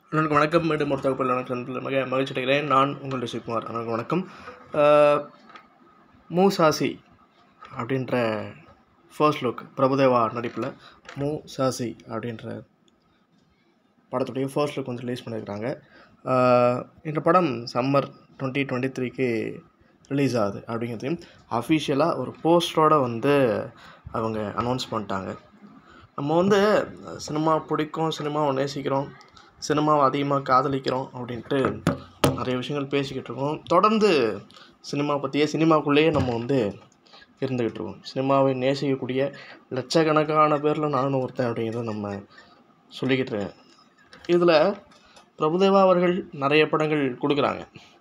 அனைவருக்கும் வணக்கம் மீண்டும் ஒரு தகவல் நான் சந்தில் மிக மகிழ்ச்சி அடைகிறேன் நான் உங்களுடைய சிவகுமார் அனைவருக்கும் வணக்கம் அஹ், மு சாசி அப்படின்ற ஃபர்ஸ்ட் லுக் பிரபுதேவா நடிப்பில் மு சாசி அப்படின்ற படத்துடைய ஃபர்ஸ்ட் லுக் வந்து ரிலீஸ் பண்ணியிருக்கிறாங்க அஹ், இந்த படம் சம்மர் டுவெண்ட்டி டுவெண்ட்டி த்ரீக்கு ரிலீஸ் ஆகுது அப்படிங்கிறதையும் அஃபிஷியலாக ஒரு போஸ்டரோட வந்து அவங்க அனௌன்ஸ் பண்ணிட்டாங்க நம்ம வந்து சினிமா பிடிக்கும் சினிமாவை நேசிக்கிறோம் சினிமாவை அதிகமாக காதலிக்கிறோம் அப்படின்ட்டு நிறைய விஷயங்கள் பேசிக்கிட்டு இருக்கோம் தொடர்ந்து சினிமா பற்றியே சினிமாக்குள்ளேயே நம்ம வந்து இருந்துக்கிட்டு இருக்கோம் சினிமாவை நேசிக்கக்கூடிய லட்சக்கணக்கான பேரில் நானும் ஒருத்தன் அப்படிங்கிறத நம்ம சொல்லிக்கிட்டு இருக்கேன் இதில் பிரபுதேவா அவர்கள் நிறைய படங்கள் கொடுக்குறாங்க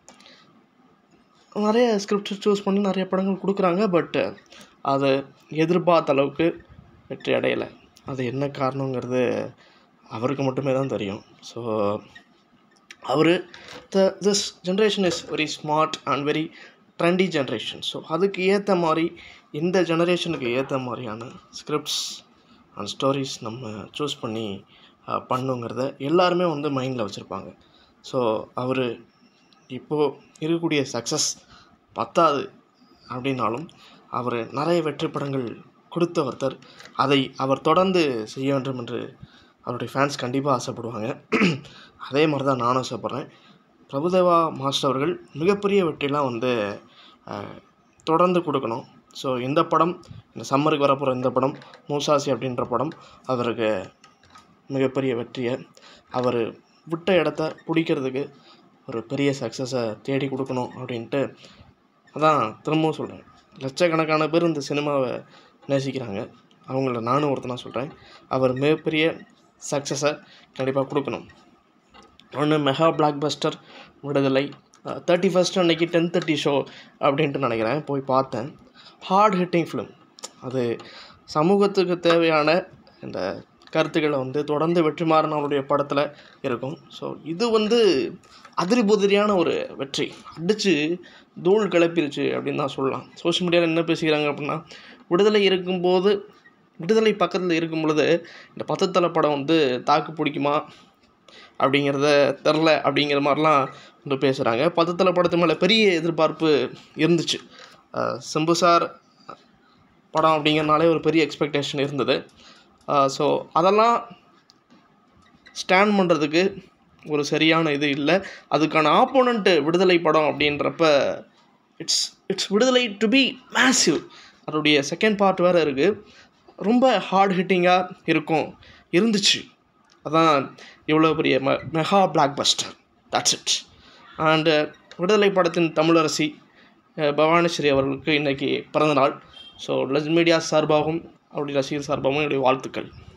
நிறைய ஸ்கிரிப்ட் சூஸ் பண்ணி நிறைய படங்கள் கொடுக்குறாங்க பட் அது எதிர்பார்த்த அளவுக்கு வெற்றி அடையலை அது என்ன காரணங்கிறது அவருக்கு மட்டுமே தான் தெரியும் ஸோ அவர் the this generation is very smart and very trendy generation so அதுக்கு ஏற்ற மாதிரி இந்த ஜெனரேஷனுக்கு ஏற்ற மாதிரியான ஸ்கிரிப்ட்ஸ் அண்ட் ஸ்டோரிஸ் நம்ம சூஸ் பண்ணி அஹ், பண்ணுங்கிறத எல்லாருமே வந்து மைண்டில் வச்சுருப்பாங்க ஸோ அவர் இப்போது இருக்கக்கூடிய சக்ஸஸ் பத்தாது அப்படின்னாலும் அவர் நிறைய வெற்றி படங்கள் கொடுத்த ஒருத்தர் அதை அவர் தொடர்ந்து செய்ய வேண்டும் என்று அவருடைய ஃபேன்ஸ் கண்டிப்பாக ஆசைப்படுவாங்க அதே மாதிரி தான் நானும் ஆசைப்பட்றேன் பிரபுதேவா மாஸ்டர் அவர்கள் மிகப்பெரிய வெற்றிலாம் வந்து அஹ், தொடர்ந்து கொடுக்கணும் ஸோ இந்த படம் இந்த சம்மருக்கு வரப்போகிற இந்த படம் மூசாசி அப்படின்ற படம் அவருக்கு மிகப்பெரிய வெற்றியை அவர் விட்ட இடத்த பிடிக்கிறதுக்கு ஒரு பெரிய சக்ஸஸை தேடி கொடுக்கணும் அப்படின்ட்டு அதான் திரும்பவும் சொல்கிறேன் லட்சக்கணக்கான பேர் இந்த சினிமாவை நேசிக்கிறாங்க அவங்கள நானும் ஒருத்தனா சொல்கிறேன் அவர் மிகப்பெரிய சக்ஸஸை கண்டிப்பாக கொடுக்கணும் ஒன்று mega blockbuster Viduthalai thirty first அன்னைக்கு டென் தேர்ட்டி ஷோ அப்படின்ட்டு நினைக்கிறேன் போய் பார்த்தேன் ஹார்ட் ஹிட்டிங் ஃபிலிம் அது சமூகத்துக்கு தேவையான இந்த கருத்துக்களை வந்து தொடர்ந்து வெற்றிமாறன் அவருடைய படத்தில் இருக்கும் ஸோ இது வந்து அதிரி புதிரியான ஒரு வெற்றி அடித்து தூள் கிளப்பிருச்சு அப்படின்னு தான் சொல்லலாம் சோஷியல் மீடியாவில் என்ன பேசிக்கிறாங்க அப்படின்னா விடுதலை இருக்கும்போது விடுதலை பக்கத்தில் இருக்கும் பொழுது இந்த பத்தத்தலை படம் வந்து தாக்கு பிடிக்குமா அப்படிங்கிறத தெரில அப்படிங்கிற மாதிரிலாம் வந்து பேசுகிறாங்க பத்தத்தலை படத்து மேலே பெரிய எதிர்பார்ப்பு இருந்துச்சு அஹ் சிம்பு சார் படம் அப்படிங்கிறனாலே ஒரு பெரிய எக்ஸ்பெக்டேஷன் இருந்தது ஸோ அதெல்லாம் ஸ்டாண்ட் பண்ணுறதுக்கு ஒரு சரியான இது இல்லை அதுக்கான ஆப்போனண்ட்டு விடுதலை படம் அப்படின்றப்ப it's it's Viduthalai to be massive அதோடைய செகண்ட் பார்ட் வேறு இருக்குது ரொம்ப ஹார்ட் ஹிட்டிங்காக இருக்கும் இருந்துச்சு அதான் இவ்வளோ பெரிய ம mega blockbuster that's it and Viduthalai படத்தின் தமிழரசி அஹ், பவானிஸ்ரீ அவர்களுக்கு இன்றைக்கி பிறந்தநாள் ஸோ லெஜ் மீடியா சார்பாகவும் அவருடைய ரசிகர் சார்பாகவும் என்னுடைய வாழ்த்துக்கள்